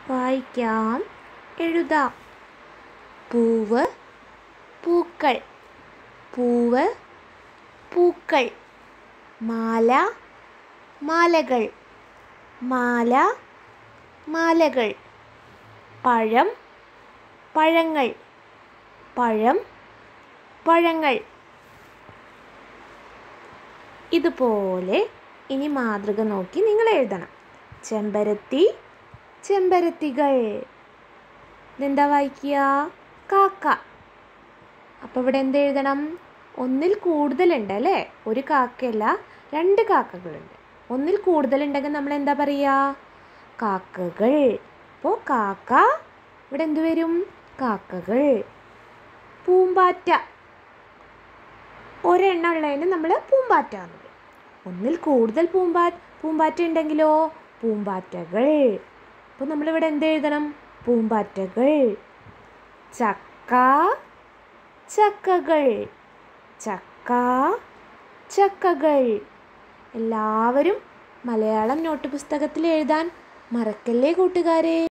വായിക്കാം എഴുതാം പൂവ് പൂക്കൾ പൂവ് പൂക്കൾ മാല മാലകൾ മാല മാലകൾ പഴം പഴങ്ങൾ പഴം പഴങ്ങൾ ഇതുപോലെ ഇനി മാതൃക നോക്കി നിങ്ങൾ എഴുതണം ചെമ്പരത്തി ചെമ്പരത്തികൾ ഇതെന്താ വായിക്കുക കാക്ക അപ്പോൾ ഇവിടെ എന്ത് എഴുതണം ഒന്നിൽ കൂടുതലുണ്ട് അല്ലേ ഒരു കാക്കയല്ല രണ്ട് കാക്കകളുണ്ട് ഒന്നിൽ കൂടുതലുണ്ടെങ്കിൽ നമ്മൾ എന്താ പറയുക കാക്കകൾ അപ്പോൾ കാക്ക ഇവിടെ എന്ത് വരും കാക്കകൾ പൂമ്പാറ്റ ഒരെണ്ണം ഉള്ളതിന് നമ്മൾ പൂമ്പാറ്റ എന്ന് പറയും ഒന്നിൽ കൂടുതൽ പൂമ്പാ പൂമ്പാറ്റ ഉണ്ടെങ്കിലോ പൂമ്പാറ്റകൾ അപ്പോൾ നമ്മളിവിടെ എന്ത് എഴുതണം പൂമ്പാറ്റകൾ ചക്ക ചക്കകൾ ചക്ക ചക്കകൾ എല്ലാവരും മലയാളം നോട്ട് പുസ്തകത്തിൽ എഴുതാൻ മറക്കല്ലേ കൂട്ടുകാരെ